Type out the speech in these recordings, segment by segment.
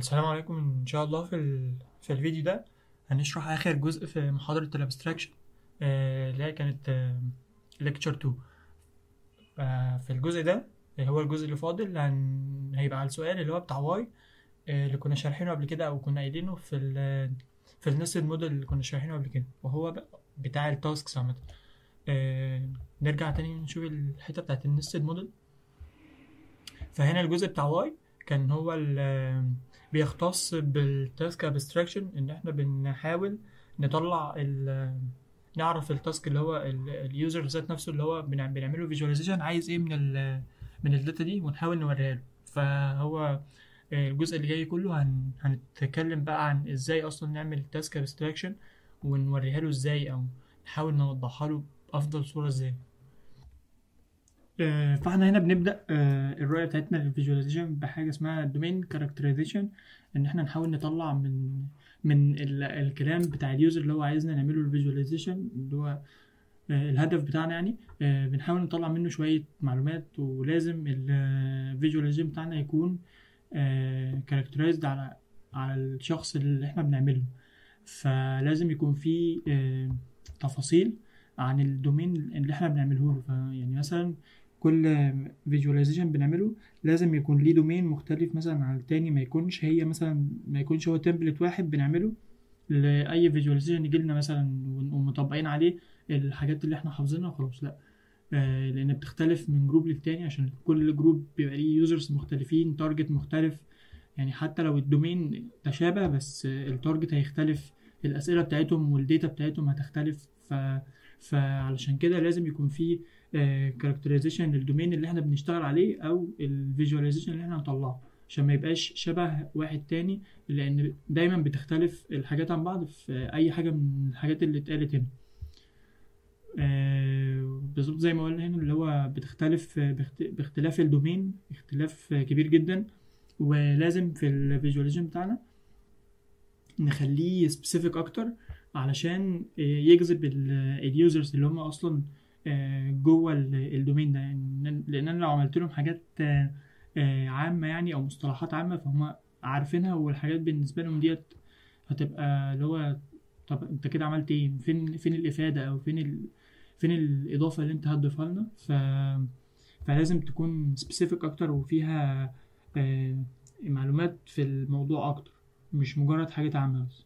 السلام عليكم ان شاء الله في ال... في الفيديو ده هنشرح اخر جزء في محاضرة الابستراكشن اللي هي كانت ليكتشر 2 آه، في الجزء ده آه، هو الجزء اللي فاضل هن... هيبقى على السؤال اللي هو بتاع واي اللي كنا شارحينه قبل كده او كنا قايلينه في ال... في النستد موديل اللي كنا شارحينه قبل كده وهو بقى بتاع التاسكس عامة آه، نرجع تاني نشوف الحتة بتاعت النستد موديل فهنا الجزء بتاع واي كان هو ال بيختص بالتاسك ابستراكشن ان احنا بنحاول نطلع ال نعرف التاسك اللي هو اليوزر ذات نفسه اللي هو بنع- بنعمله فيجواليزيشن عايز ايه من ال من الداتا دي ونحاول نوريها له فهو الجزء اللي جاي كله هن هنتكلم بقى عن ازاي اصلا نعمل تاسك ابستراكشن ونوريها له ازاي او نحاول نوضحها له بافضل صورة ازاي آه، فاحنا هنا بنبدا آه، الرؤيه بتاعتنا للفيجواليزيشن بحاجه اسمها دومين كاركترايزيشن ان احنا نحاول نطلع من من ال- الكلام بتاع اليوزر اللي هو عايزنا نعمله الفيجواليزيشن اللي هو آه، الهدف بتاعنا يعني آه، بنحاول نطلع منه شويه معلومات ولازم الفيجواليزيشن بتاعنا يكون كاركترايزد على على الشخص اللي احنا بنعمله فلازم يكون فيه آه، تفاصيل عن الدومين اللي احنا بنعمله له فيعني مثلا كل فيجواليزيشن بنعمله لازم يكون ليه دومين مختلف مثلا عن التاني ما يكونش هي مثلا ما يكونش هو تمبلت واحد بنعمله لاي فيجواليزيشن يجي لنا مثلا ون- ومطبقين عليه الحاجات اللي احنا حافظينها خلاص لا آه لان بتختلف من جروب للتاني عشان كل جروب بيبقى ليه يوزرز مختلفين تارجت مختلف يعني حتى لو الدومين تشابه بس آه، التارجت هيختلف الاسئله بتاعتهم والداتا بتاعتهم هتختلف ف فعلشان كده لازم يكون في كاركترايزيشن للدومين اللي احنا بنشتغل عليه او الفيجواليزيشن اللي احنا هنطلعه عشان ما يبقاش شبه واحد تاني لان دايما بتختلف الحاجات عن بعض في اي حاجه من الحاجات اللي اتقالت هنا آه، بالظبط زي ما قلنا هنا اللي هو بتختلف باخت- باختلاف الدومين اختلاف كبير جدا ولازم في الفيجواليزيشن بتاعنا نخليه سبيسيفيك اكتر علشان آه، يجذب اليوزرز اللي هم اصلا آه، جوه ال- الدومين ده يعني لان انا لو عملت لهم حاجات آه، آه، عامه يعني او مصطلحات عامه فهم عارفينها والحاجات بالنسبه لهم ديت هتبقى اللي هو طب انت كده عملت ايه فين فين الافاده او فين ال... فين الاضافه اللي انت هتضيفها لنا ف فلازم تكون سبيسيفيك اكتر وفيها آه، معلومات في الموضوع اكتر مش مجرد حاجات عامه بس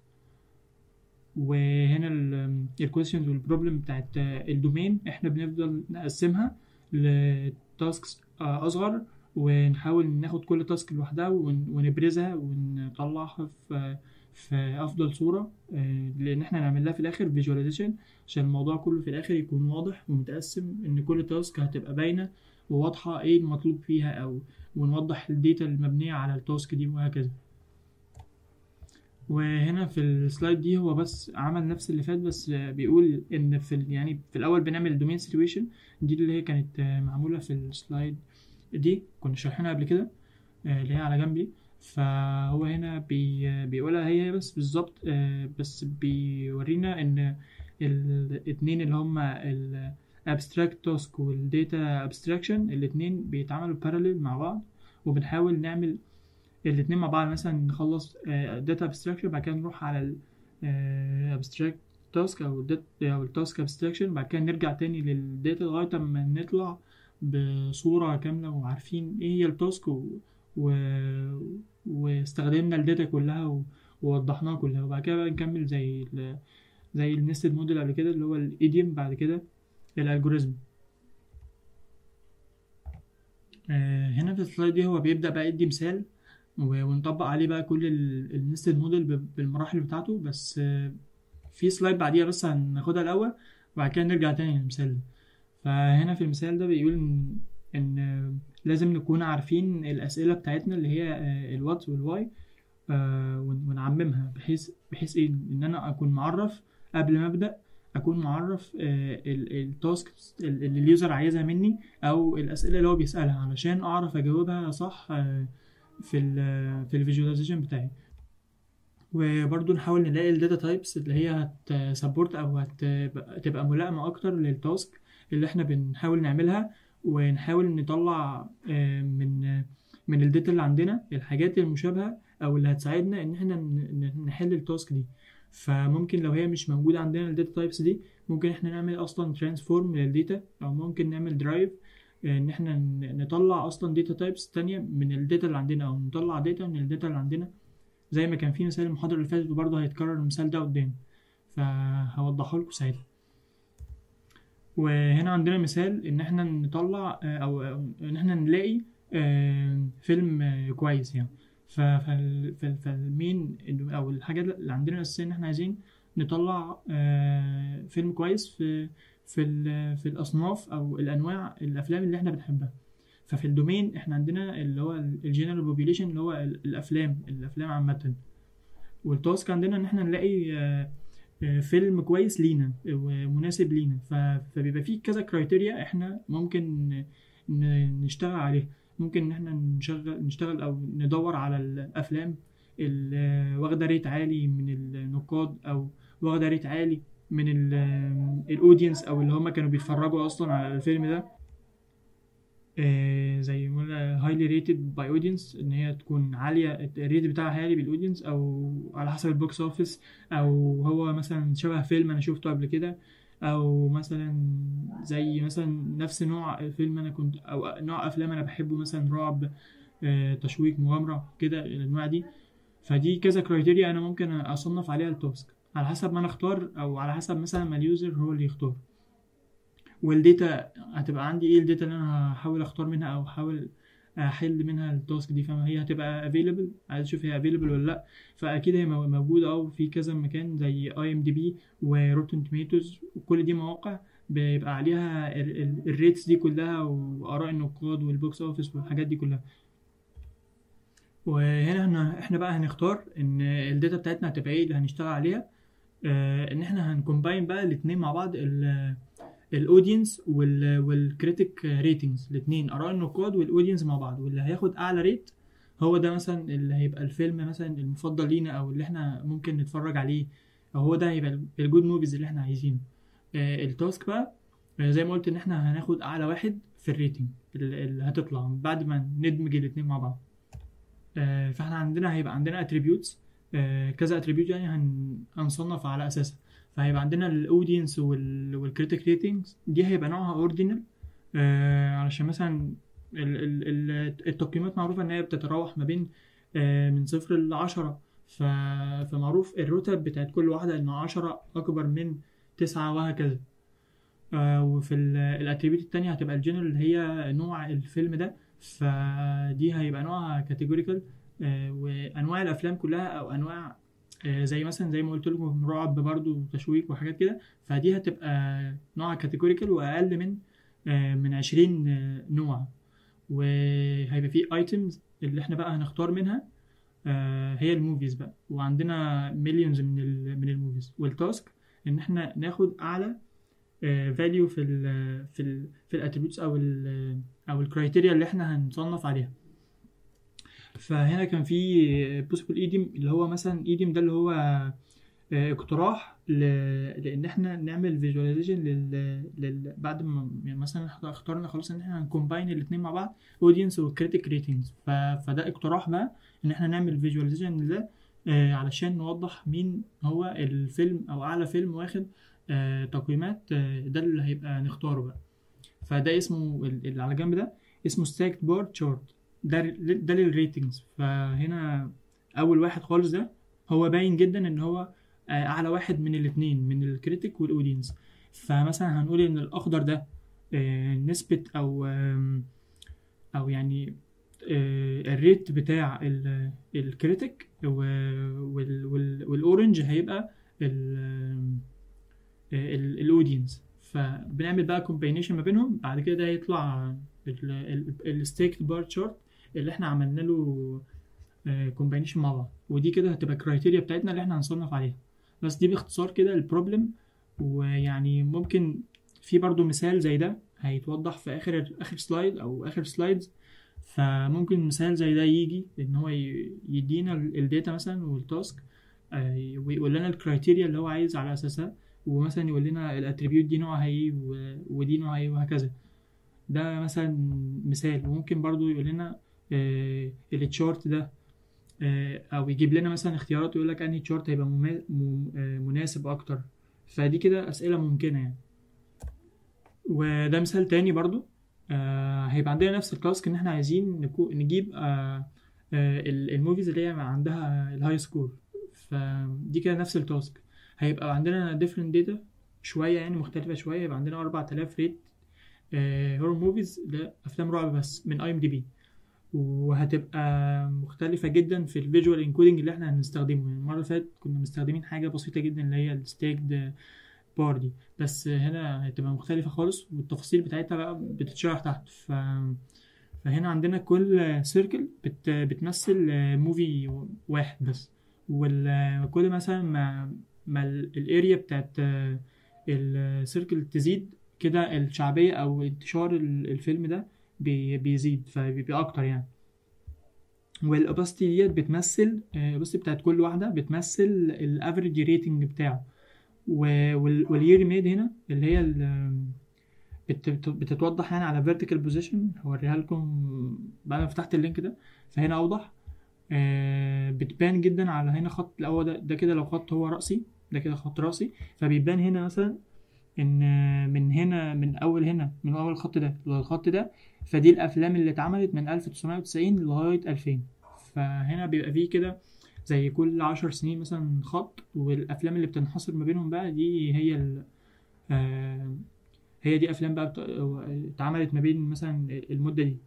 وهنا الكويشنز والبروبلم بتاعت الدومين احنا بنفضل نقسمها لتاسكس اصغر ونحاول ناخد كل تاسك لوحدها ون- ونبرزها ونطلعها في في افضل صوره آه، لان احنا نعمل لها في الاخر فيجواليزيشن عشان الموضوع كله في الاخر يكون واضح ومتقسم ان كل تاسك هتبقى باينه وواضحه ايه المطلوب فيها او ونوضح الداتا المبنيه على التاسك دي وهكذا وهنا في السلايد دي هو بس عمل نفس اللي فات بس بيقول ان في ال- يعني في الاول بنعمل دومين سيتويشن دي اللي هي كانت معموله في السلايد دي كنا شارحينها قبل كده آه، اللي هي على جنبي فهو هنا بي بيقولها هي بس بالظبط آه، بس بيورينا ان الاتنين اللي هما ال abstract task وال data abstraction الاتنين بيتعملوا parallel مع بعض وبنحاول نعمل الاتنين مع بعض مثلا نخلص آه، data abstraction بعد كده نروح على ال آه، abstract task او ال dat- او ال task abstraction بعد كده نرجع تاني للداتا لغاية اما نطلع بصورة كاملة وعارفين ايه هي التاسك و... و... واستخدمنا الداتا كلها و... ووضحناها كلها وبعد كده بقى نكمل زي ال... زي النستد موديل قبل كده اللي هو الايديوم بعد كده الالجوريزم آه، هنا في السلايد دي هو بيبدأ بقى يدي مثال و- ونطبق عليه بقى كل النستد موديل ب- بالمراحل بتاعته بس آه، في سلايد بعديها بس هناخدها الأول وبعد كده نرجع تاني للمثال ده فهنا في المثال ده بيقول إن إن آه، لازم نكون عارفين الأسئلة بتاعتنا اللي هي الوات والواي ونعممها بحيث بحيث إيه إن أنا أكون معرف قبل ما أبدأ أكون معرف التاسك اللي اليوزر عايزها مني أو الأسئلة اللي هو بيسألها علشان أعرف أجاوبها صح آه، في ال في الفيجواليزيشن بتاعي وبرضو نحاول نلاقي الداتا تايبس اللي هي هتسبورت او هتبقى ملائمه اكتر للتاسك اللي احنا بنحاول نعملها ونحاول نطلع آه، من من الداتا اللي عندنا الحاجات المشابهه او اللي هتساعدنا ان احنا ن- ن- نحل التاسك دي فممكن لو هي مش موجوده عندنا الداتا تايبس دي ممكن احنا نعمل اصلا ترانسفورم للداتا او ممكن نعمل درايف ان احنا ن- نطلع اصلا داتا تايبس تانية من الداتا اللي عندنا او نطلع داتا من الداتا اللي عندنا زي ما كان في مثال المحاضرة اللي فاتت وبرضه هيتكرر المثال ده قدام فهوضحه لكم ساعتها وهنا عندنا مثال ان احنا نطلع آه، او أو ان احنا نلاقي آه، فيلم آه، كويس يعني ف- فال- فال- فالمين او الحاجة اللي عندنا الاساسية ان احنا عايزين نطلع آه، فيلم كويس في في ال- في الاصناف او الانواع الافلام اللي احنا بنحبها ففي الدومين احنا عندنا اللي هو الجنرال بوبيليشن اللي هو ال- الافلام الافلام عامه والتاسك عندنا ان احنا نلاقي آه، آه، فيلم كويس لينا ومناسب لينا ف- فبيبقى فيه كذا كرايتيريا احنا ممكن ن- نشتغل عليها ممكن ان احنا نشغل نشتغل او ندور على الافلام اللي واخده ريت عالي من النقاد او واخده ريت عالي من الاودينس او اللي هم كانوا بيتفرجوا اصلا على الفيلم ده آه، زي ما قلنا هايلي ريتد باي اودينس ان هي تكون عاليه الريت بتاعها عالي بالاودينس او على حسب البوكس اوفيس او هو مثلا شبه فيلم انا شفته قبل كده او مثلا زي مثلا نفس نوع فيلم انا كنت او نوع افلام انا بحبه مثلا رعب آه، تشويق مغامره كده الانواع دي فدي كذا كرايتيريا انا ممكن اصنف عليها التاسك على حسب ما انا اختار او على حسب مثلا ما اليوزر هو اللي يختار والداتا هتبقى عندي ايه الداتا اللي انا هحاول اختار منها او احاول احل منها التاسك دي فهي هتبقى افيلبل عايز اشوف هي افيلبل ولا لا فاكيد هي مو- موجوده اه في كذا مكان زي اي ام دي بي وروتن توميتوز وكل دي مواقع بيبقى عليها الريتس دي كلها واراء النقاد والبوكس اوفيس والحاجات دي كلها وهنا احنا احنا بقى هنختار ان الداتا بتاعتنا هتبقى ايه اللي هنشتغل عليها آه ان احنا هنكومباين بقى الاتنين مع بعض ال- الاودينس وال والكريتيك ريتنجز الاثنين اراء النقاد والاودينس مع بعض واللي هياخد اعلى ريت هو ده مثلا اللي هيبقى الفيلم مثلا المفضل لينا او اللي احنا ممكن نتفرج عليه او هو ده هيبقى الجود موفيز اللي احنا عايزينه آه التاسك بقى آه زي ما قلت ان احنا هناخد اعلى واحد في الريتنج اللي اللي هتطلع بعد ما ندمج الاثنين مع بعض آه فاحنا عندنا هيبقى عندنا اتريبيوتس كذا اتريبيوت يعني هن- هنصنف على اساسها فهيبقى عندنا الاودينس والكريتيك ريتنجز دي هيبقى نوعها اوردينال آه علشان مثلا ال- ال- ال- التقييمات معروفة إن هي بتتراوح ما بين آه من صفر لعشرة ف... فمعروف الرتب بتاعت كل واحدة إن عشرة أكبر من تسعة وهكذا آه وفي الاتريبيوت التانية هتبقى الجنرال اللي هي نوع الفيلم ده فدي هيبقى نوعها كاتيجوريكال آه وأنواع الأفلام كلها أو أنواع آه زي مثلا زي ما قلت لكم رعب برضو وتشويق وحاجات كده فدي هتبقى نوعها كاتيجوريكال وأقل من آه من عشرين آه نوع وهيبقى في ايتمز اللي احنا بقى هنختار منها آه هي الموفيز بقى وعندنا مليونز من ال من الموفيز والتاسك ان احنا ناخد اعلى فاليو في ال في ال في الاتريبيوتس او ال او الكرايتيريا اللي احنا هنصنف عليها فهنا كان في بوسيبل ايديم اللي هو مثلا ايديم ده اللي هو آه، اقتراح ل... لان احنا نعمل فيجواليزيشن لل... لل... بعد ما يعني مثلا إحنا اخترنا خلاص ان احنا هنكومباين الاثنين مع بعض اودينس وكريتيك ريتنجز ف... فده اقتراح بقى ان احنا نعمل فيجواليزيشن لده آه علشان نوضح مين هو الفيلم او اعلى فيلم واخد آه تقييمات آه ده اللي هيبقى نختاره بقى فده اسمه ال- اللي على جنب ده اسمه ستاكد بار تشارت ده ده للريتنجز فهنا اول واحد خالص ده هو باين جدا ان هو آه، اعلى واحد من الاثنين من الكريتيك والاودينس فمثلا هنقول ان الاخضر ده آه، نسبة او آم، او يعني آه، الريت بتاع ال- الكريتيك و- وال- وال- والاورنج هيبقى ال- آه، ال- الاودينس فبنعمل بقى كومبينيشن ما بينهم بعد كده ده يطلع الستيك بار تشارت اللي احنا عملنا له كومبينيشن مع بعض ودي كده هتبقى كرايتيريا بتاعتنا اللي احنا هنصنف عليها بس دي باختصار كده البروبلم ويعني ممكن في برضو مثال زي ده هيتوضح في اخر اخر سلايد او اخر سلايدز فممكن مثال زي ده يجي ان هو ي- يدينا الداتا مثلا والتاسك آه، ويقول لنا الكرايتيريا اللي هو عايز على اساسها ومثلا يقول لنا الاتريبيوت دي نوعها ايه و- ودي نوعها ايه وهكذا ده مثلا مثال وممكن برضو يقول لنا التشارت ده آه، او يجيب لنا مثلا اختيارات ويقول لك انهي تشارت هيبقى مما- م- آه، مناسب اكتر فدي كده اسئله ممكنه يعني وده مثال تاني برضو آه هيبقى عندنا نفس التاسك ان احنا عايزين نكو نجيب آه آه ال- الموفيز اللي هي عندها الهاي سكور فدي كده نفس التاسك هيبقى عندنا different data شويه يعني مختلفه شويه يبقى عندنا 4000 ريت هورر موفيز لافلام رعب بس من اي ام دي بي وهتبقى مختلفة جدا في الفيجوال انكودنج اللي احنا هنستخدمه يعني المرة اللي فاتت كنا مستخدمين حاجة بسيطة جدا اللي هي الستيكد بار دي بس هنا هتبقى مختلفة خالص والتفاصيل بتاعتها بقى بتتشرح تحت ف... فهنا عندنا كل سيركل بت... بتمثل موفي واحد بس وكل مثلا ما ما الاريا بتاعت السيركل تزيد كده الشعبية أو انتشار ال- الفيلم ده بي- بيزيد فبيبقى أكتر يعني والأوباستي ديت بتمثل الأوباستي بتاعت كل واحدة بتمثل الأفريج ريتنج بتاعه والير ميد هنا اللي هي ال- بت- بت- بتتوضح يعني على فيرتيكال بوزيشن هوريها لكم بعد ما فتحت اللينك ده فهنا أوضح آه، بتبان جدا على هنا خط الأول ده ده كده لو خط هو رأسي ده كده خط رأسي فبيبان هنا مثلا ان من هنا من اول هنا من اول الخط ده للخط ده فدي الافلام اللي اتعملت من 1990 لغايه 2000 فهنا بيبقى فيه كده زي كل عشر سنين مثلا خط والافلام اللي بتنحصر ما بينهم بقى دي هي ال آه، هي دي افلام بقى بت- اتعملت ما بين مثلا المده دي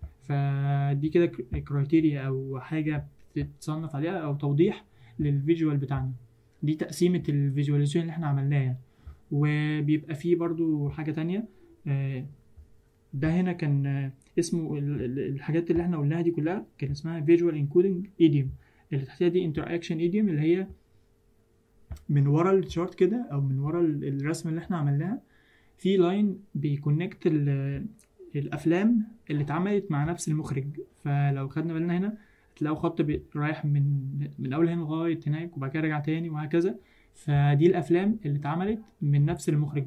فدي كده كرايتيريا او حاجه بتتصنف عليها او توضيح للفيجوال بتاعنا دي تقسيمه الفيجواليزيشن اللي احنا عملناها يعني. وبيبقى فيه برضو حاجة تانية آه، ده هنا كان آه، اسمه ال- ال- الحاجات اللي احنا قلناها دي كلها كان اسمها Visual Encoding Idiom اللي تحتها دي Interaction Idiom اللي هي من ورا الشارت كده او من ورا ال- الرسمة اللي احنا عملناها في لاين بيكونكت ال- الافلام اللي اتعملت مع نفس المخرج فلو خدنا بالنا هنا هتلاقوا خط بي- رايح من من اول هنا لغايه هناك وبعد كده راجع تاني وهكذا فدي الافلام اللي اتعملت من نفس المخرج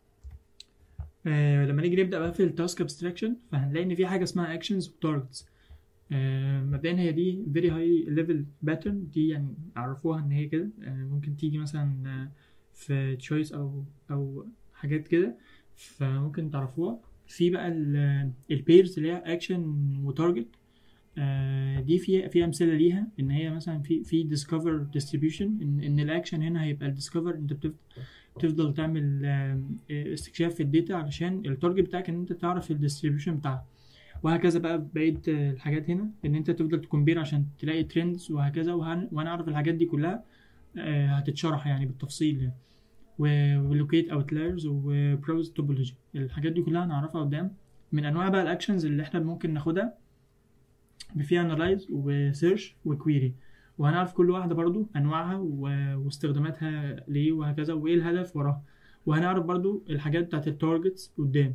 آه لما نيجي نبدا بقى في التاسك ابستراكشن فهنلاقي ان في حاجه اسمها اكشنز وتارجتس آه مبدئيا هي دي فيري هاي ليفل باترن دي يعني عرفوها ان هي كده آه ممكن تيجي مثلا آه في تشويس او او حاجات كده فممكن تعرفوها في بقى البيرز اللي هي اكشن وتارجت آه، دي في في امثله ليها ان هي مثلا في في ديسكفر ديستريبيوشن ان ان الاكشن هنا هيبقى الديسكفر انت بتف- بتفضل تعمل آم، آه، استكشاف في الداتا علشان التارجت بتاعك ان انت تعرف الديستريبيوشن بتاعها وهكذا بقى بقيه آه، الحاجات هنا ان انت تفضل تكمبير عشان تلاقي ترندز وهكذا وهن- وهنعرف الحاجات دي كلها آه، هتتشرح يعني بالتفصيل يعني ولوكيت اوتلايرز وبروز توبولوجي الحاجات دي كلها هنعرفها قدام من انواع بقى الاكشنز اللي احنا ممكن ناخدها فيها انالايز وسيرش وكويري وهنعرف كل واحده برضو انواعها و- واستخداماتها ليه وهكذا وايه الهدف وراها وهنعرف برضو الحاجات بتاعت التارجتس قدام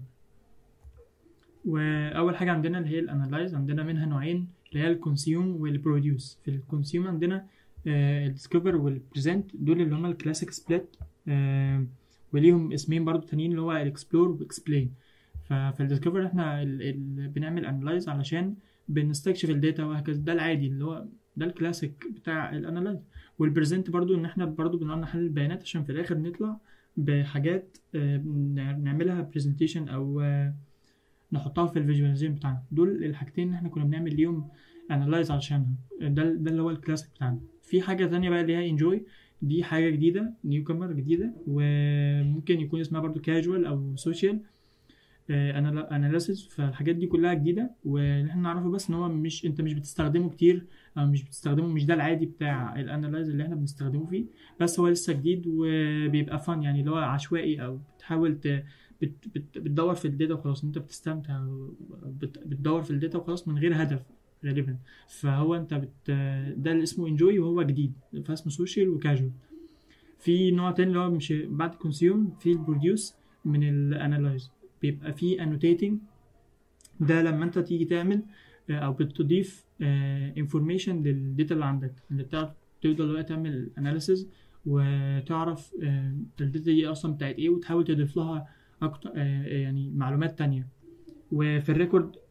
واول حاجه عندنا اللي هي الانالايز عندنا منها نوعين اللي هي الكونسيوم والبروديوس في الكونسيوم عندنا الديسكفر والبريزنت دول اللي هم الكلاسيك سبليت وليهم اسمين برضو تانيين اللي هو الاكسبلور واكسبلين ففي الديسكفر احنا ال ال بنعمل انالايز علشان بنستكشف الداتا وهكذا ده العادي اللي هو ده الكلاسيك بتاع الانالايز والبريزنت برضو ان احنا برضو بنقعد نحلل البيانات عشان في الاخر نطلع بحاجات آه، نع- نعملها برزنتيشن او آه، نحطها في الفيجواليزيشن بتاعنا دول الحاجتين اللي احنا كنا بنعمل ليهم انالايز علشانها ده ده اللي هو الكلاسيك بتاعنا في حاجه تانية بقى اللي هي انجوي دي حاجه جديده نيو كامر جديده وممكن يكون اسمها برضو كاجوال او سوشيال اناليسيس فالحاجات دي كلها جديده واللي احنا نعرفه بس ان هو مش انت مش بتستخدمه كتير او مش بتستخدمه مش ده العادي بتاع الانالايز اللي احنا بنستخدمه فيه بس هو لسه جديد وبيبقى فن يعني اللي هو عشوائي او بتحاول ت... بت... بت... بتدور في الداتا وخلاص انت بتستمتع بت... بتدور في الداتا وخلاص من غير هدف غالبا فهو انت بت... ده اللي اسمه انجوي وهو جديد فاسمه سوشيال وكاجوال في نوع تاني اللي هو مش بعد كونسيوم في البروديوس من الانالايز بيبقى في انوتيتنج ده لما انت تيجي تعمل آه، او بتضيف انفورميشن للداتا اللي عندك اللي بتعرف تفضل بقى تعمل اناليسز وتعرف آه، الداتا دي اصلا بتاعت ايه وتحاول تضيف لها اكتر آه، يعني معلومات تانية وفي الريكورد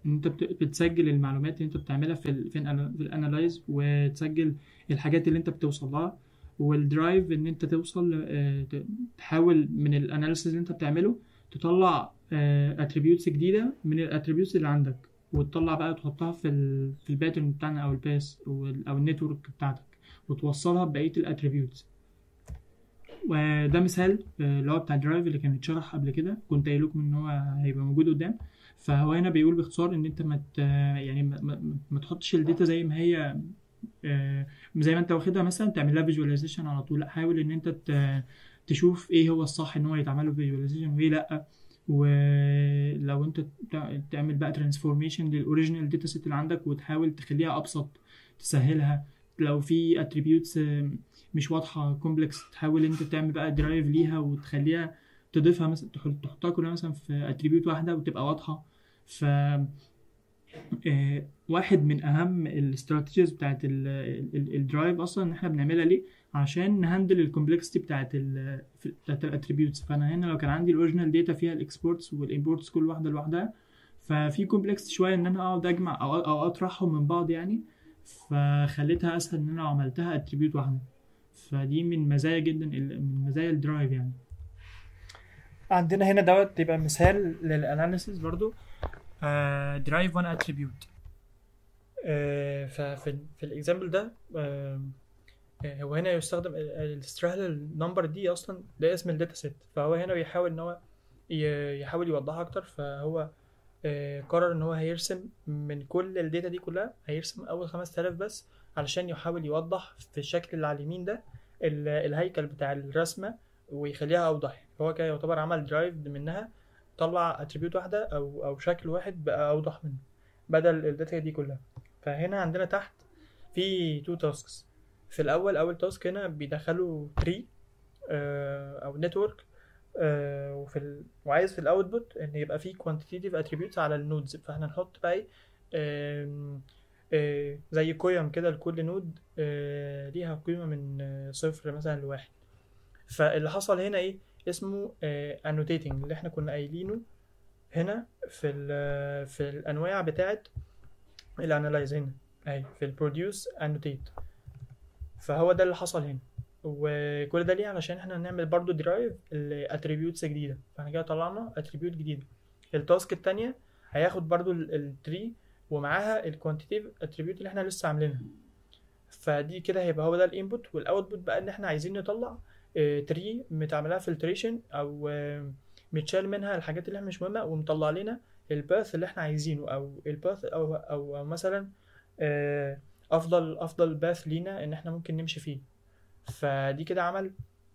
ان انت بت- بتسجل المعلومات اللي انت بتعملها في ال في ال في الانالايز وتسجل الحاجات اللي انت بتوصل لها والدرايف ان انت توصل آه، ت- تحاول من الاناليسيز اللي انت بتعمله تطلع اتريبيوتس جديده من الاتريبيوتس اللي عندك وتطلع بقى تحطها في ال في الباترن بتاعنا او الباس او ال او النتورك بتاعتك وتوصلها ببقيه الاتريبيوتس وده مثال آه، اللي هو بتاع الدرايف اللي كان اتشرح قبل كده كنت قايل لكم ان هو هيبقى موجود قدام فهو هنا بيقول باختصار ان انت ما ت- يعني ما, ما, ما تحطش الداتا زي ما هي آه، زي ما انت واخدها مثلا تعمل لها فيجواليزيشن على طول لا حاول ان انت ت- تشوف ايه هو الصح ان هو يتعمل له فيجواليزيشن وايه لا ولو انت تع- تعمل بقى ترانسفورميشن للاوريجينال داتا سيت اللي عندك وتحاول تخليها ابسط تسهلها لو في اتريبيوتس مش واضحه كومبلكس تحاول انت تعمل بقى درايف ليها وتخليها تضيفها مثلا تح- تحطها كلها مثلا في اتريبيوت واحده وتبقى واضحه ف آه، واحد من اهم الاستراتيجيز بتاعت الدرايف اصلا ان احنا بنعملها ليه عشان نهندل الكومبلكسيتي بتاعت ال بتاعت الاتريبيوتس فانا هنا لو كان عندي الاوريجينال داتا فيها الاكسبورتس والامبورتس كل واحده لوحدها ففي كومبلكس شويه ان انا اقعد اجمع او او اطرحهم من بعض يعني فخليتها اسهل ان انا لو عملتها اتريبيوت واحده فدي من مزايا جدا ال- من مزايا الدرايف يعني عندنا هنا دوت يبقى مثال للاناليسيس برضو درايف وان اتريبيوت ففي في الاكزامبل ده آه، آه، هو هنا يستخدم الاستراهل نمبر دي اصلا ده اسم الداتا سيت فهو هنا بيحاول ان هو ي- يحاول يوضحها اكتر فهو آه، قرر ان هو هيرسم من كل الداتا دي كلها هيرسم اول 5000 بس علشان يحاول يوضح في الشكل اللي على اليمين ده ال- الهيكل بتاع الرسمه ويخليها اوضح هو كده يعتبر عمل درايف منها طلع اتريبيوت واحده او او شكل واحد بقى اوضح منه بدل الداتا دي كلها فهنا عندنا تحت في تو تاسكس في الاول اول تاسك هنا بيدخلوا تري او نتورك وفي ال... وعايز في الاوتبوت ان يبقى في كوانتيتيف اتريبيوتس على النودز فاحنا نحط بقى ايه آم، آه، زي قيم كده لكل نود آه، ليها قيمه من آه، صفر مثلا لواحد فاللي حصل هنا ايه اسمه انوتيتنج اللي احنا كنا قايلينه هنا في ال في الانواع بتاعه الانالايز هنا اهي في البروديوس انوتيت فهو ده اللي حصل هنا وكل ده ليه علشان احنا هنعمل برضو درايف لاتريبيوتس جديده فاحنا كده طلعنا اتريبيوت جديده التاسك التانية هياخد برضو التري ومعاها الكوانتيتيف اتريبيوت اللي احنا لسه عاملينها فدي كده هيبقى هو ده الانبوت والاوتبوت بقى ان احنا عايزين نطلع تري متعملها فلتريشن او آه، متشال منها الحاجات اللي احنا مش مهمه ومطلع لنا الباث اللي احنا عايزينه او الباث او او, أو مثلا آه، افضل افضل باث لينا ان احنا ممكن نمشي فيه فدي كده عمل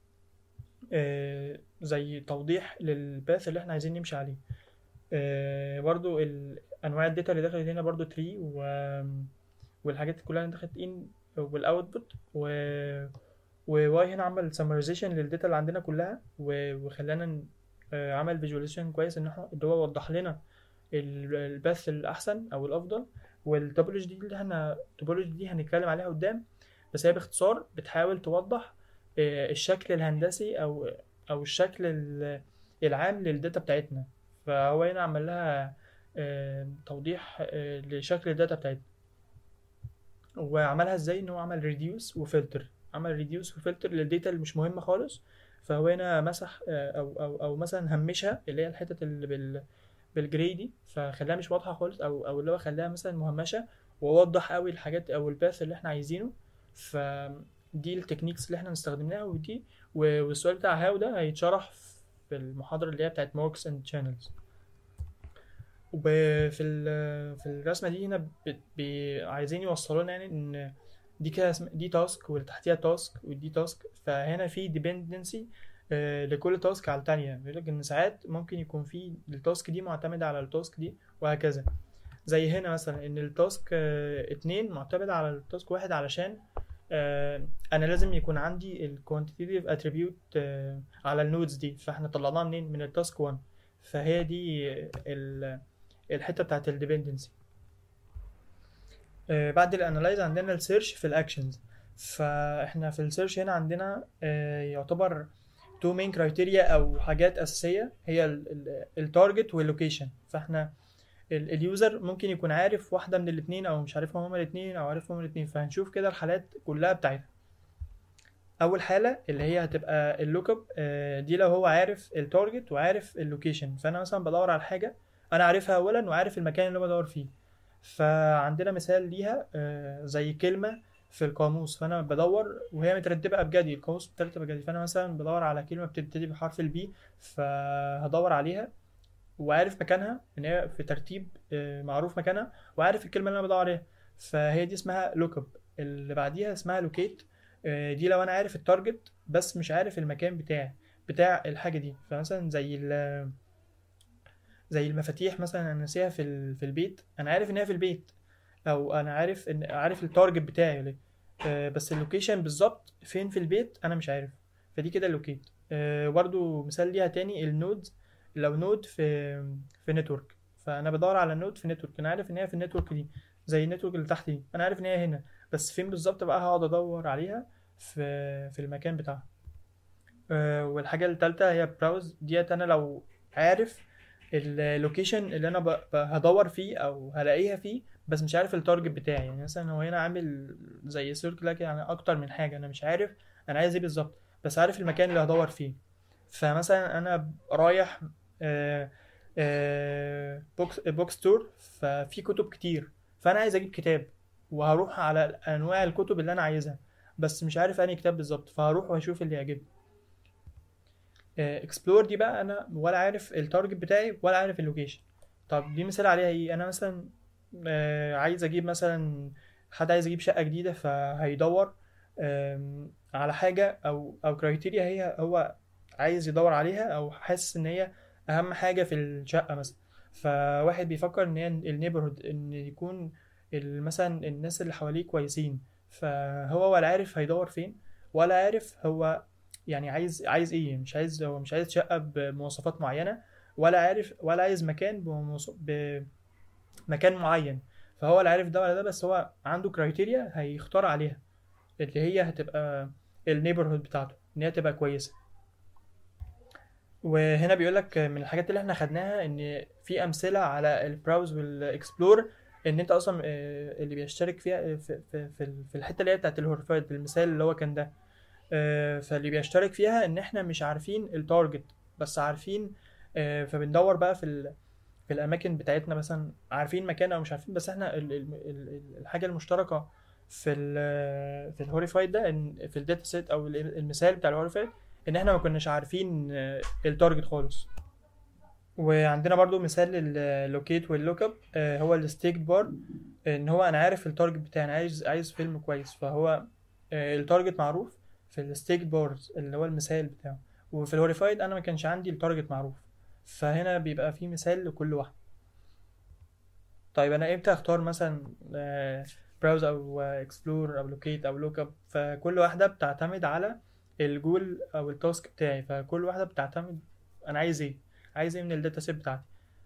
آه، زي توضيح للباث اللي احنا عايزين نمشي عليه آه، برضو ال- انواع الداتا اللي دخلت هنا برضو تري و والحاجات كلها اللي دخلت ان والاوتبوت و وواي هنا عمل سمرايزيشن للداتا اللي عندنا كلها و- وخلانا ن- آه، عمل فيجواليزيشن كويس ان احنا اللي هو وضح لنا ال- الباث الاحسن او الافضل والتوبولوجي دي اللي احنا التوبولوجي دي هنتكلم عليها قدام بس هي باختصار بتحاول توضح آه، الشكل الهندسي او او الشكل ال- العام للداتا بتاعتنا فهو هنا عمل لها آه، توضيح آه، لشكل الداتا بتاعتنا وعملها ازاي ان هو عمل ريديوس وفلتر عمل ريديوس وفلتر للداتا اللي مش مهمه خالص فهو هنا مسح آه، او او او مثلا همشها اللي هي الحتت اللي بال بالجراي دي فخلاها مش واضحه خالص او او اللي هو خلاها مثلا مهمشه ووضح قوي الحاجات او الباث اللي احنا عايزينه فدي التكنيكس اللي احنا استخدمناها ودي و- والسؤال بتاع هاو ده هيتشرح في المحاضره اللي هي بتاعت ماركس اند شانلز وفي ال- في الرسمه دي هنا بت- بي- عايزين يوصلوا لنا يعني ان دي كده اسم- دي تاسك واللي تحتيها تاسك ودي تاسك فهنا في ديبندنسي لكل تاسك على التانية بيقول لك ان ساعات ممكن يكون في التاسك دي معتمدة على التاسك دي وهكذا زي هنا مثلا ان التاسك آه، اتنين معتمد على التاسك واحد علشان آه، انا لازم يكون عندي الكوانتيتيف اتريبيوت على النودز دي فاحنا طلعناها منين من التاسك 1 فهي دي ال- الحته بتاعت الديبندنسي بعد الانالايز عندنا السيرش في الاكشنز فاحنا في السيرش هنا عندنا آه، يعتبر تو مين كرايتيريا او حاجات اساسيه هي التارجت واللوكيشن فاحنا ال- اليوزر ممكن يكون عارف واحده من الاثنين او مش عارفهم هما الاثنين او عارفهم هما الاثنين فهنشوف كده الحالات كلها بتاعتها اول حاله اللي هي هتبقى اللوك اب دي لو هو عارف التارجت وعارف اللوكيشن فانا مثلا بدور على حاجه انا عارفها اولا وعارف المكان اللي أنا بدور فيه فعندنا مثال ليها آه، زي كلمه في القاموس فانا بدور وهي مترتبه ابجدي القاموس مترتب ابجدي فانا مثلا بدور على كلمه بتبتدي بحرف البي فهدور عليها وعارف مكانها ان هي في ترتيب آه، معروف مكانها وعارف الكلمه اللي انا بدور عليها فهي دي اسمها لوك اب اللي بعديها اسمها لوكيت دي لو انا عارف التارجت بس مش عارف المكان بتاعي بتاع الحاجه دي فمثلا زي ال زي المفاتيح مثلا انا ناسيها في ال- في البيت انا عارف ان هي في البيت او انا عارف ان عارف التارجت بتاعي ليه آه، بس اللوكيشن بالظبط فين في البيت انا مش عارف فدي كده اللوكيت برضو مثال ليها تاني النود لو نود في في نتورك فانا بدور على نود في نتورك انا عارف ان هي في النتورك دي زي النتورك اللي تحت دي انا عارف ان هي هنا بس فين بالظبط بقى هقعد ادور عليها في في المكان بتاعها آه، والحاجه التالتة هي براوز ديت انا لو عارف اللوكيشن اللي انا ب- ب- هدور فيه او هلاقيها فيه بس مش عارف التارجت بتاعي يعني مثلا هو هنا عامل زي سيركل كده يعني اكتر من حاجه انا مش عارف انا عايز ايه بالظبط بس عارف المكان اللي هدور فيه فمثلا انا رايح آه، آه، بوكس بوكس تور ففي كتب كتير فانا عايز اجيب كتاب وهروح على انواع الكتب اللي انا عايزها بس مش عارف انهي كتاب بالظبط فهروح واشوف اللي يعجبني اكسبلور دي بقى انا ولا عارف التارجت بتاعي ولا عارف اللوكيشن طب دي مثال عليها ايه انا مثلا آه، عايز اجيب مثلا حد عايز يجيب شقة جديدة فهيدور آم، على حاجة او او كرايتيريا هي هو عايز يدور عليها او حاسس ان هي اهم حاجة في الشقة مثلا فواحد بيفكر ان هي النيبرهود ان يكون ال- مثلا الناس اللي حواليه كويسين فهو ولا عارف هيدور فين ولا عارف هو يعني عايز عايز ايه مش عايز هو مش عايز شقة بمواصفات معينة ولا عارف ولا عايز مكان بمواص- بمكان معين فهو لا عارف ده ولا ده بس هو عنده كرايتيريا هيختار عليها اللي هي هتبقى النيبرهود بتاعته ان هي تبقى كويسة وهنا بيقول لك من الحاجات اللي احنا خدناها ان في امثله على البراوز والاكسبلور ان انت اصلا آه، اللي بيشترك فيها في في في في الحته اللي هي بتاعت الهورفايد المثال اللي هو كان ده آه، فاللي بيشترك فيها ان احنا مش عارفين التارجت بس عارفين آه، فبندور بقى في ال في الاماكن بتاعتنا مثلا عارفين مكان او مش عارفين بس احنا ال ال ال الحاجه المشتركه في ال في الهوريفايد ده ان في الداتا سيت او ال- المثال بتاع الهوريفايد ان احنا ما كناش عارفين آه، التارجت خالص وعندنا برضو مثال اللوكيت واللوك اب هو الستيك بار ان هو انا عارف التارجت بتاعي انا عايز عايز فيلم كويس فهو آه، التارجت معروف في الستيك بارز اللي هو المثال بتاعه وفي الهوريفايد انا ما كانش عندي التارجت معروف فهنا بيبقى في مثال لكل واحد طيب انا امتى اختار مثلا براوز او اكسبلور او لوكيت او لوك اب فكل واحده بتعتمد على الجول او التاسك بتاعي فكل واحده بتعتمد انا عايز ايه عايز ايه من الداتا سيت بتاعتي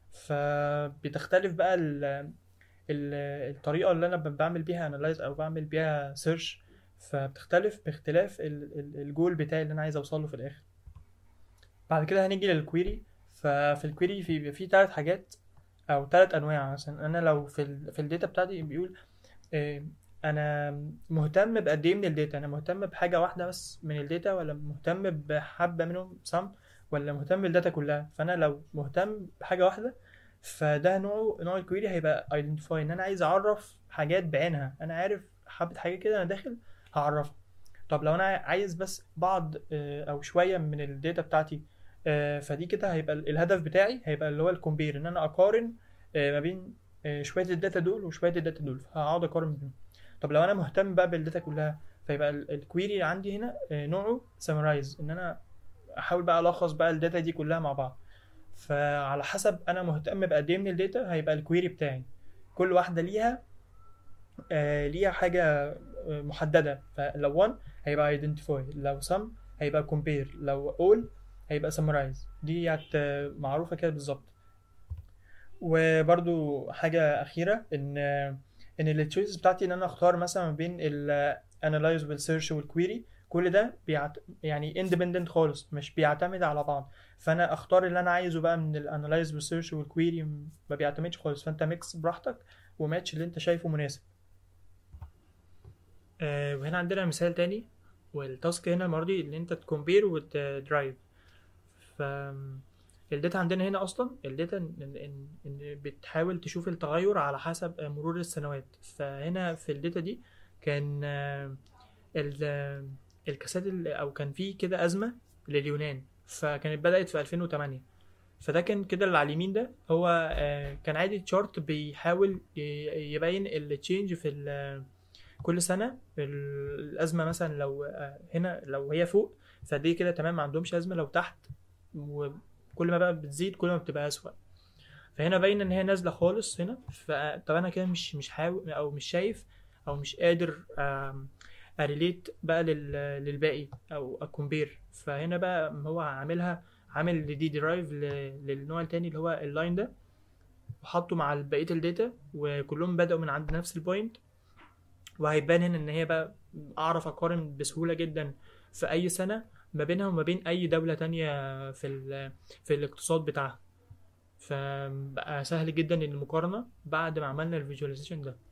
فبتختلف بقى ال ال الطريقه اللي انا ب- بعمل بيها انالايز او بعمل بيها سيرش فبتختلف باختلاف ال- ال- الجول بتاعي اللي انا عايز اوصله في الاخر بعد كده هنيجي للكويري ففي الكويري في بيبقى في ثلاث حاجات او ثلاث انواع مثلا انا لو في ال في الداتا بتاعتي بيقول إيه انا مهتم بقد ايه من الداتا انا مهتم بحاجه واحده بس من الداتا ولا مهتم بحبه منهم سم ولا مهتم بالداتا كلها فانا لو مهتم بحاجه واحده فده نوع نوع الكويري هيبقى identify ان انا عايز اعرف حاجات بعينها انا عارف حبه حاجه كده انا داخل هعرفها طب لو انا عايز بس بعض آه، او شويه من الداتا بتاعتي آه، فدي كده هيبقى ال- الهدف بتاعي هيبقى اللي هو الكومبير ان انا اقارن آه، ما بين آه، شويه الداتا دول وشويه الداتا دول فهقعد اقارن بينهم طب لو انا مهتم بقى بالداتا كلها فيبقى ال- الكويري عندي هنا آه، نوعه سمرايز ان انا احاول بقى الخص بقى الداتا دي كلها مع بعض فعلى حسب انا مهتم بقد ايه من الداتا هيبقى الكويري بتاعي كل واحده ليها آه ليها حاجه آه، محدده فلو 1 هيبقى identify لو some هيبقى compare لو all هيبقى summarize دي هت معروفه كده بالظبط وبرضو حاجه اخيره ان ان التشويسز بتاعتي ان انا اختار مثلا ما بين ال analyze والسيرش والكويري كل ده بيعت... يعني اندبندنت خالص مش بيعتمد على بعض فانا اختار اللي انا عايزه بقى من الانالايز والسيرش والكويري ما بيعتمدش خالص فانت ميكس براحتك وماتش اللي انت شايفه مناسب آه وهنا عندنا مثال تاني والتاسك هنا المره دي ان انت تكومبير وتدرايف ف الداتا عندنا هنا اصلا الداتا ان ان ان بتحاول تشوف التغير على حسب مرور السنوات فهنا في الداتا دي كان آه، ال- آه، الكاسات ال- او كان في كده ازمه لليونان فكانت بدات في 2008 فده كان كده اللي على اليمين ده هو آه، كان عادي تشارت بيحاول ي- يبين التشينج في ال- كل سنه ال- الازمه مثلا لو آه، هنا لو هي فوق فدي كده تمام ما عندهمش ازمه لو تحت وكل ما بقى بتزيد كل ما بتبقى اسوأ فهنا باين ان هي نازله خالص هنا فطب انا كده مش مش حاول او مش شايف او مش قادر آم، اريليت بقى لل- للباقي او اكومبير فهنا بقى هو عاملها عامل دي درايف للنوع التاني اللي هو اللاين ده وحطه مع بقيه الداتا وكلهم بدأوا من عند نفس البوينت وهيبان هنا ان هي بقى اعرف اقارن بسهوله جدا في اي سنه ما بينها وما بين اي دوله تانية في ال- في الاقتصاد بتاعها فبقى سهل جدا المقارنه بعد ما عملنا الفيجواليزيشن ده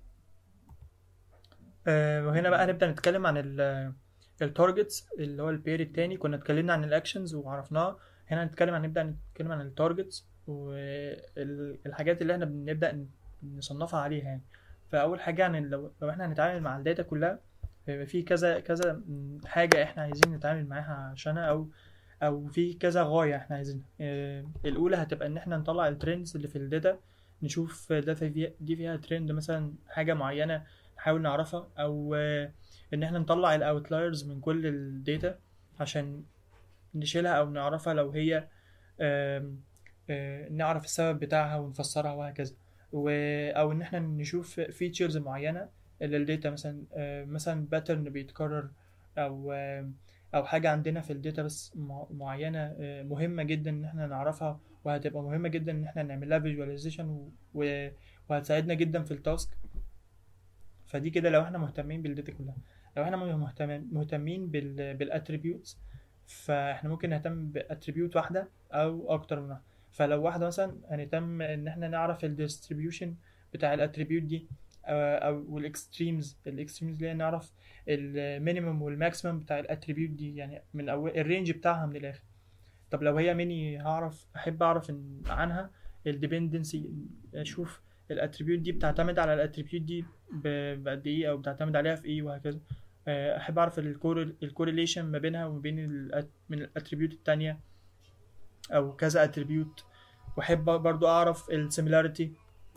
آه، وهنا بقى هنبدا نتكلم عن التارجتس اللي هو البير التاني كنا اتكلمنا عن الاكشنز وعرفناها هنا هنتكلم عن نبدا نتكلم عن التارجتس والحاجات اللي احنا بنبدا نصنفها عليها يعني فاول حاجه يعني لو لو احنا هنتعامل مع الداتا كلها هيبقى في كذا كذا حاجه احنا عايزين نتعامل معاها عشانها او او في كذا غايه احنا عايزينها آه، الاولى هتبقى ان احنا نطلع الترندز اللي في الداتا نشوف داتا في- دي فيها ترند مثلا حاجه معينه نحاول نعرفها او آه، ان احنا نطلع الاوتلايرز من كل الداتا عشان نشيلها او نعرفها لو هي آم، آه، نعرف السبب بتاعها ونفسرها وهكذا و... او ان احنا نشوف فيتشرز معينه للداتا مثلا آه، مثلا باترن بيتكرر او آه، او حاجه عندنا في الداتا بس مع- معينه آه، مهمه جدا ان احنا نعرفها وهتبقى مهمه جدا ان احنا نعمل لها فيجواليزيشن وهتساعدنا جدا في التاسك فدي كده لو احنا مهتمين بالداتا كلها لو احنا مهتمين مهتمين بال بالاتريبيوتس فاحنا ممكن نهتم باتريبيوت واحده او اكتر من واحده فلو واحده مثلا هنهتم ان احنا نعرف الديستريبيوشن بتاع الاتريبيوت دي آه، او الاكستريمز الاكستريمز اللي هي نعرف المينيمم والماكسيمم بتاع الاتريبيوت دي يعني من اول الرينج بتاعها من الاخر طب لو هي ميني هعرف احب اعرف إن عنها الديبندنسي اشوف الاتريبيوت دي بتعتمد على الاتريبيوت دي ب- بقد ايه او بتعتمد عليها في ايه وهكذا آه، احب اعرف الكورليشن ما بينها وما بين ال من الاتريبيوت التانية او كذا اتريبيوت واحب برضو اعرف السيميلاريتي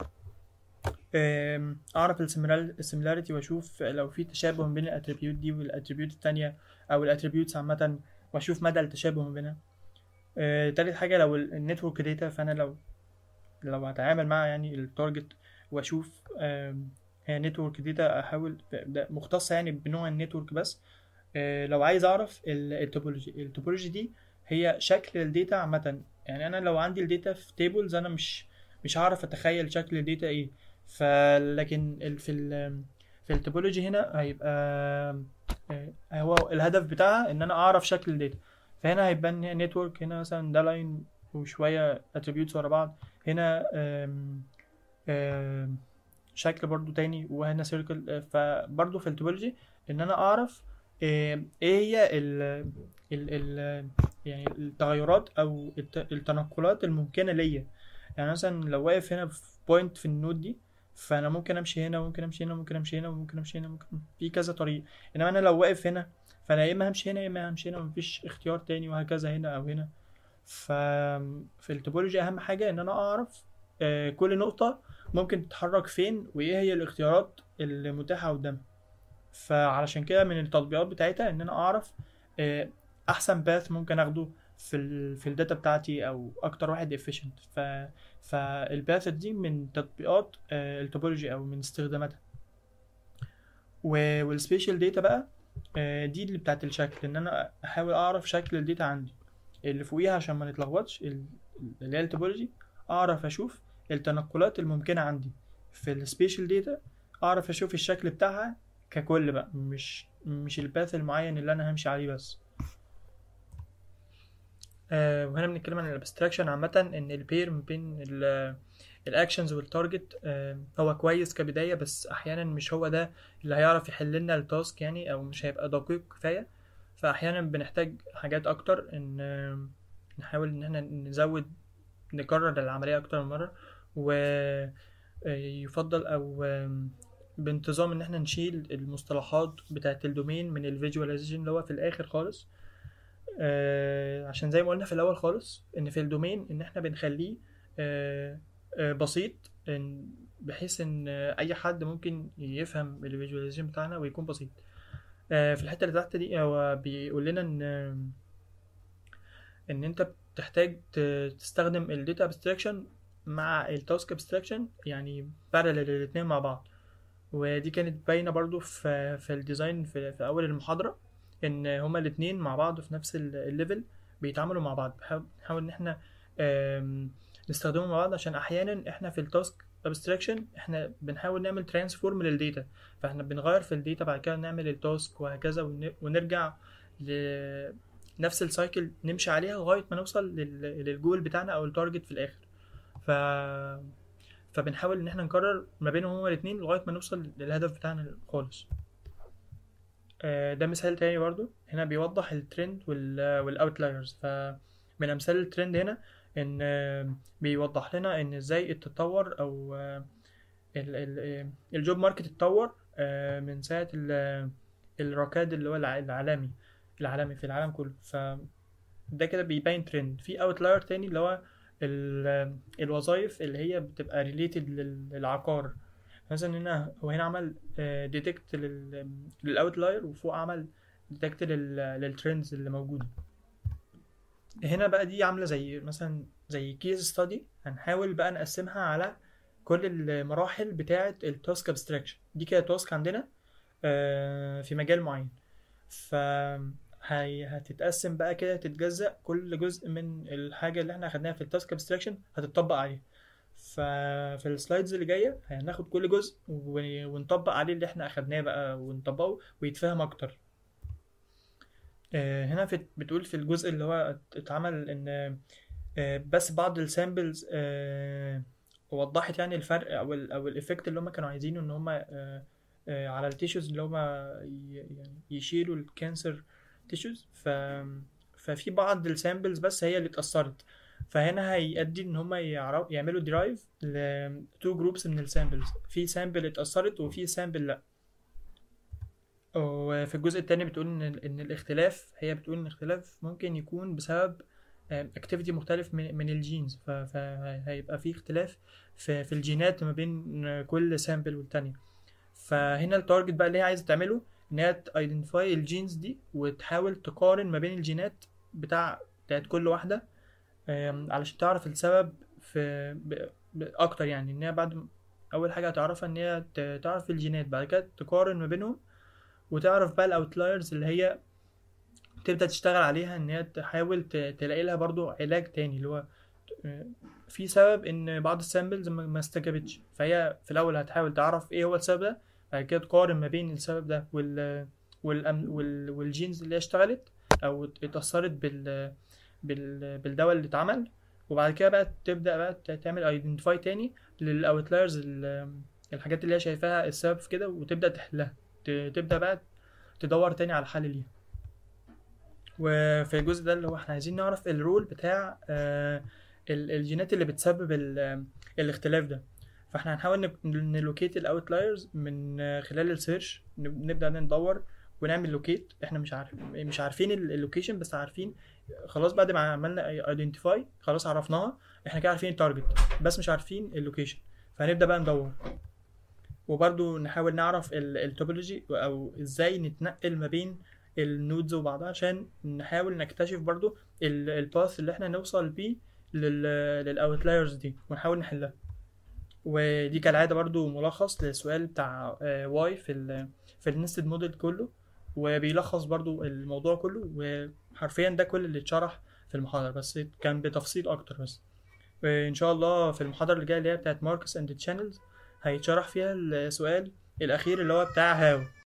اعرف السيميلاريتي واشوف لو في تشابه ما بين الاتريبيوت دي والاتريبيوت التانية او الاتريبيوتس عامة واشوف مدى التشابه ما بينها آه، تالت حاجة لو النتورك داتا فانا لو لو هتعامل مع يعني التارجت واشوف آم، هي نتورك داتا احاول ده مختصة يعني بنوع النتورك بس آه، لو عايز اعرف ال- التوبولوجي التوبولوجي دي هي شكل الداتا عامة يعني انا لو عندي الداتا في تيبلز انا مش مش هعرف اتخيل شكل الداتا ايه فلكن ال- في ال في التوبولوجي هنا هيبقى آه، هو الهدف بتاعها ان انا اعرف شكل الداتا فهنا هيبان نتورك هنا مثلا ده لاين وشوية اتريبيوتس ورا بعض هنا آم، آم، شكل برضو تاني وهنا سيركل فبرضو في التوبولوجي ان انا اعرف آم، ايه هي ال ال ال يعني التغيرات او الت- التنقلات الممكنة ليا يعني مثلا لو واقف هنا في بوينت في النود دي فانا ممكن امشي هنا وممكن امشي هنا وممكن امشي هنا وممكن امشي هنا ممكن في كذا طريق انما انا لو واقف هنا فانا يا اما همشي هنا يا اما همشي هنا ومفيش اختيار تاني وهكذا هنا او هنا ف في التوبولوجي اهم حاجه ان انا اعرف آه، كل نقطه ممكن تتحرك فين وايه هي الاختيارات اللي متاحه قدامها فعلشان كده من التطبيقات بتاعتها ان انا اعرف آه، احسن باث ممكن اخده في ال في الداتا بتاعتي او اكتر واحد efficient ف فالباث دي من تطبيقات آه، التوبولوجي او من استخداماتها و- والسبيشال داتا بقى آه، دي اللي بتاعت الشكل ان انا احاول اعرف شكل الداتا عندي اللي فوقيها عشان ما نتلخبطش ال- اللي هي التوبولوجي اعرف اشوف التنقلات الممكنه عندي في السبيشال داتا اعرف اشوف الشكل بتاعها ككل بقى مش مش الباث المعين اللي انا همشي عليه بس آه وهنا بنتكلم عن الابستراكشن عامة ان البير ما بين الاكشنز والتارجت آه هو كويس كبداية بس احيانا مش هو ده اللي هيعرف يحل لنا التاسك يعني او مش هيبقى دقيق كفاية فاحيانا بنحتاج حاجات اكتر ان آه نحاول ان احنا نزود نكرر العملية اكتر من مرة ويفضل او آم، بانتظام ان احنا نشيل المصطلحات بتاعة الدومين من الفيجواليزيشن اللي هو في الاخر خالص آه، عشان زي ما قلنا في الاول خالص ان في الدومين ان احنا بنخليه آه، آه، بسيط إن بحيث ان آه، اي حد ممكن يفهم الفيجواليزيشن بتاعنا ويكون بسيط آه، في الحته اللي تحت دي هو بيقول لنا ان ان انت بتحتاج ت- تستخدم الداتا ابستراكشن مع التاسك ابستراكشن يعني بارلل الاتنين مع بعض ودي كانت باينه برضو في في الديزاين في, في اول المحاضره ان هما الاتنين مع بعض في نفس ال- الليفل بيتعاملوا مع بعض بنحاول نحاول ان احنا آم، نستخدمهم مع بعض عشان احيانا احنا في التاسك ابستراكشن احنا بنحاول نعمل ترانسفورم للداتا فاحنا بنغير في الداتا بعد كده نعمل التاسك وهكذا ون- ونرجع لنفس السايكل نمشي عليها لغايه ما نوصل لل- للجول بتاعنا او التارجت في الاخر ف فبنحاول ان احنا نكرر ما بينهم هما الاثنين لغايه ما نوصل للهدف بتاعنا خالص آه، ده مثال تاني برضو هنا بيوضح الترند والاوتلايرز فمن امثال الترند هنا ان آه، بيوضح لنا ان ازاي التطور او آه، ال- ال- آه، الجوب ماركت اتطور آه، من ساعه ال- الركاد اللي هو الع- العالمي العالمي في العالم كله ف ده كده بيبين ترند في اوتلاير تاني اللي هو ال- الوظائف اللي هي بتبقى ريليتد للعقار مثلا هنا هو هنا عمل ديتكت للاوتلاير وفوق عمل ديتكت للترندز اللي موجوده هنا بقى دي عامله زي مثلا زي كيس ستادي هنحاول بقى نقسمها على كل المراحل بتاعه التاسك ابستراكشن دي كده تاسك عندنا آه، في مجال معين ف هي هتتقسم بقى كده تتجزأ كل جزء من الحاجة اللي احنا اخدناها في التاسك ابستراكشن هتطبق عليه ففي السلايدز اللي جاية هناخد كل جزء ون- ونطبق عليه اللي احنا اخدناه بقى ونطبقه ويتفهم اكتر آه، هنا في بتقول في الجزء اللي هو ات- اتعمل ان آه، بس بعض السامبلز وضحت يعني الفرق او ال او الايفكت اللي هم كانوا عايزينه ان هم آه، آه، على التيشوز اللي هم يعني يشيلوا الكانسر تيشوز ف ففي بعض السامبلز بس هي اللي اتأثرت فهنا هيؤدي ان هم يعرف يعملوا درايف ل تو جروبس من السامبلز في سامبل اتأثرت وفي سامبل لا وفي الجزء التاني بتقول ان ان الاختلاف هي بتقول ان الاختلاف ممكن يكون بسبب اكتيفيتي مختلف من من الجينز ف- فهيبقى في اختلاف في في الجينات ما بين كل سامبل والتانية فهنا التارجت بقى اللي هي عايزه تعمله ان هي تايدنتيفاي الجينز دي وتحاول تقارن ما بين الجينات بتاع بتاعت كل واحده آم، علشان تعرف السبب في ب- ب- اكتر يعني ان هي بعد م- اول حاجه هتعرفها ان هي ت- تعرف الجينات بعد كده تقارن ما بينهم وتعرف بقى الاوتلايرز اللي هي تبدا تشتغل عليها ان هي تحاول ت- تلاقي لها برضو علاج تاني اللي هو آه، في سبب ان بعض السامبلز ما ما استجابتش فهي في الاول هتحاول تعرف ايه هو السبب ده بعد كده تقارن ما بين السبب ده وال والأم وال والجينز اللي هي اشتغلت او اتأثرت بال بال بالدواء اللي اتعمل وبعد كده بقى تبدأ بقى ت- تعمل ايدنتيفاي تاني للاوتلايرز الحاجات اللي هي شايفاها السبب في كده وتبدأ تحلها ت- تبدأ بقى تدور تاني على حل ليها وفي الجزء ده اللي هو احنا عايزين نعرف الرول بتاع آه، ال- الجينات اللي بتسبب ال- الاختلاف ده فاحنا هنحاول نلوكيت الاوتلايرز من آه، خلال السيرش نبدا ندور ونعمل لوكيت احنا مش عارف مش عارفين اللوكيشن بس عارفين خلاص بعد ما عملنا ايدنتيفاي خلاص عرفناها احنا كده عارفين التارجت بس مش عارفين اللوكيشن فهنبدا بقى ندور وبرضو نحاول نعرف التوبولوجي او ازاي نتنقل ما بين النودز وبعضها عشان نحاول نكتشف برضو الباث اللي احنا نوصل بيه للاوتلايرز دي ونحاول نحلها ودي كالعاده برضو ملخص للسؤال بتاع واي في ال في النستد موديل كله وبيلخص برضو الموضوع كله وحرفيا ده كل اللي اتشرح في المحاضره بس كان بتفصيل اكتر بس ان شاء الله في المحاضره اللي جايه اللي هي بتاعت ماركس اند تشانلز هيتشرح فيها السؤال الاخير اللي هو بتاع هاو